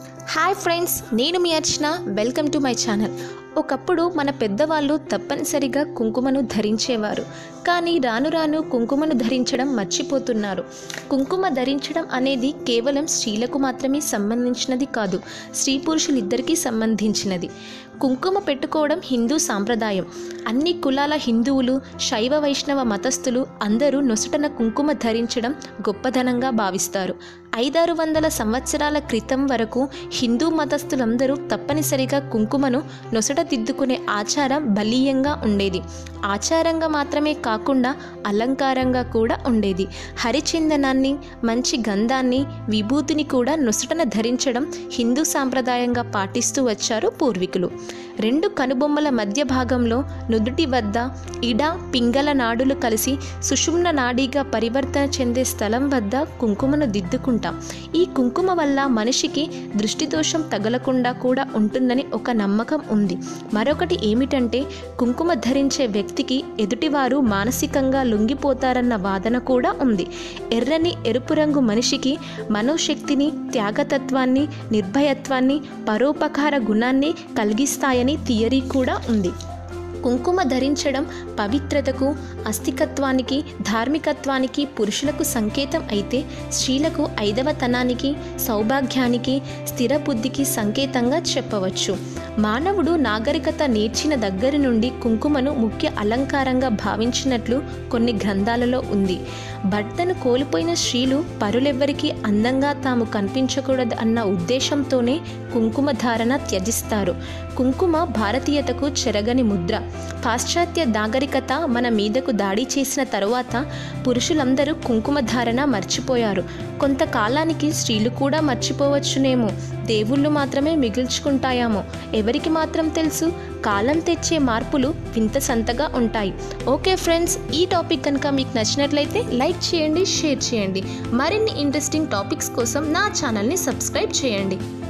hi friends నేను మీ Archana welcome to my channel ఒకప్పుడు మన పెద్దవాళ్ళు తప్పనిసరిగా కుంకుమను ధరించేవారు కానీ రాను రాను కుంకుమను ధరించడం మర్చిపోతున్నారు కుంకుమ ధరించడం అనేది కేవలం స్త్రీలకు మాత్రమే సంబంధించినది కాదు స్త్రీ పురుషులిద్దరికీ సంబంధించినది కుంకుమ పెట్టుకోవడం హిందూ సాంప్రదాయం అన్ని కులాల హిందువులు శైవ వైష్ణవ మతస్థులు అందరూ నొసటన కుంకుమ ధరించడం గొప్పదనంగా భావిస్తారు ఐదారు వందల సంవత్సరాల క్రితం వరకు హిందూ మతస్థులందరూ తప్పనిసరిగా కుంకుమను నొసట దిద్దుకునే ఆచారం బలీయంగా ఉండేది ఆచారంగా మాత్రమే కాకుండా అలంకారంగా కూడా ఉండేది హరిచందనాన్ని మంచి గంధాన్ని విభూతిని కూడా నొసటన ధరించడం హిందూ సాంప్రదాయంగా పాటిస్తూ వచ్చారు పూర్వీకులు రెండు కనుబొమ్మల మధ్య భాగంలో నుదుటి వద్ద ఇడ పింగళ నాడులు కలిసి సుషుమ్న నాడీగా పరివర్తన చెందే స్థలం వద్ద కుంకుమను దిద్దుకుంటాం ఈ కుంకుమ వల్ల మనిషికి దృష్టి దోషం తగలకుండా కూడా ఉంటుందని ఒక నమ్మకం ఉంది మరొకటి ఏమిటంటే కుంకుమ ధరించే వ్యక్తికి ఎదుటివారు మానసికంగా లొంగిపోతారన్న వాదన కూడా ఉంది ఎర్రని ఎరుపు రంగు మనిషికి మనోశక్తిని త్యాగతత్వాన్ని నిర్భయత్వాన్ని పరోపకార గుణాన్ని కలిగిస్తాయని థియరీ కూడా ఉంది కుంకుమ ధరించడం పవిత్రతకు అస్థికత్వానికి ధార్మికత్వానికి పురుషులకు సంకేతం అయితే స్త్రీలకు ఐదవతనానికి సౌభాగ్యానికి స్థిర బుద్ధికి సంకేతంగా చెప్పవచ్చు మానవుడు నాగరికత నేర్చిన దగ్గర నుండి కుంకుమను ముఖ్య అలంకారంగా భావించినట్లు కొన్ని గ్రంథాలలో ఉంది భర్తను కోల్పోయిన స్త్రీలు పరులెవ్వరికీ అందంగా తాము కనిపించకూడదు అన్న ఉద్దేశంతోనే కుంకుమ ధారణ త్యజిస్తారు కుంకుమ భారతీయతకు చెరగని ముద్ర పాశ్చాత్య నాగరికత మన మీదకు దాడి చేసిన తరువాత పురుషులందరూ కుంకుమ ధారణ మర్చిపోయారు కొంతకాలానికి స్త్రీలు కూడా మర్చిపోవచ్చునేమో దేవుళ్ళు మాత్రమే మిగిల్చుకుంటాయేమో ఎవరికి మాత్రం తెలుసు కాలం తెచ్చే మార్పులు వింత సంతగా ఉంటాయి ఓకే ఫ్రెండ్స్ ఈ టాపిక్ కనుక మీకు నచ్చినట్లయితే లైక్ చేయండి షేర్ చేయండి మరిన్ని ఇంట్రెస్టింగ్ టాపిక్స్ కోసం నా ఛానల్ని సబ్స్క్రైబ్ చేయండి